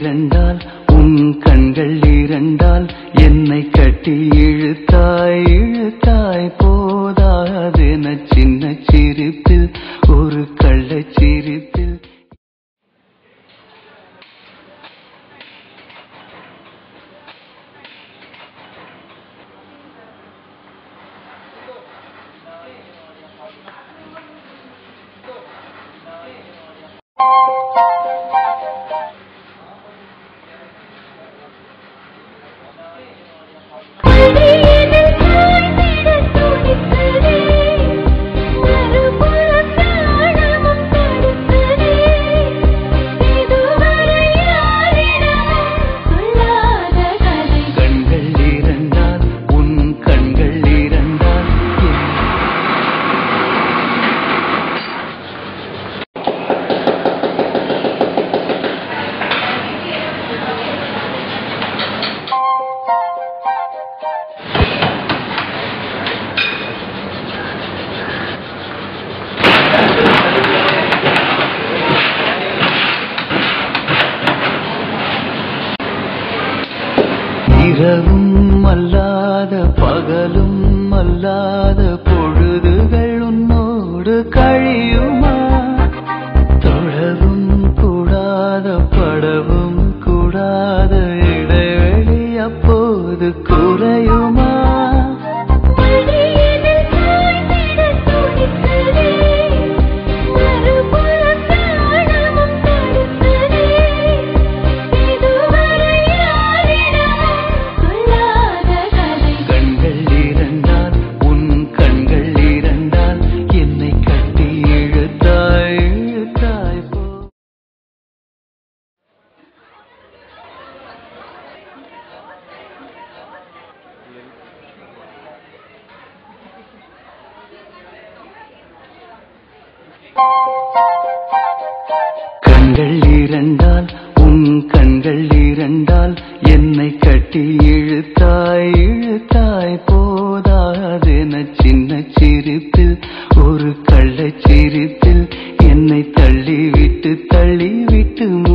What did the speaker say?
இரண்டால் உன் கண்கள் இரண்டால் என்னை கட்டி இழுத்தாய் இழுத்தாய் போதாதென சின்ன சிரிப்பில் ஒரு கள்ளச் சிரிப்பில் அடியேனில் சாய்ந்திட துடித்ததே மறுபுறம் நாணமும் தடுத்ததே இதுவரை யாரிடமும் சொல்லாத கதை கண்கள் இரண்டால் உன் கண்கள் இரண்டால் என் இரவும் அல்லாத பகலும் அல்லாத பொழுதுகள் உன்னோடு கழியுமா தொழவும் கூடாத படவும் கூடாத இடைவெளி அப்போது குறையுமா அடியேனில் சாய்ந்திட துடித்ததே மறுபுறம் நாணமும் தடுத்ததே இதுவரை யாரிடமும் சொல்லாத கதை கண்கள் இரண்டால் உன் கண்கள் இரண்டால் என்னை கட்டி இழுத்தாய் இழுத்தாய் போ கண்கள் இரண்டால் உன் கண்கள் இரண்டால் என்னை கட்டி இழுத்தாய் இழுத்தாய் போதாதென சின்ன சிரிப்பில் ஒரு கள்ளச் சிரிப்பில் என்னை தள்ளிவிட்டு தள்ளிவிட்டு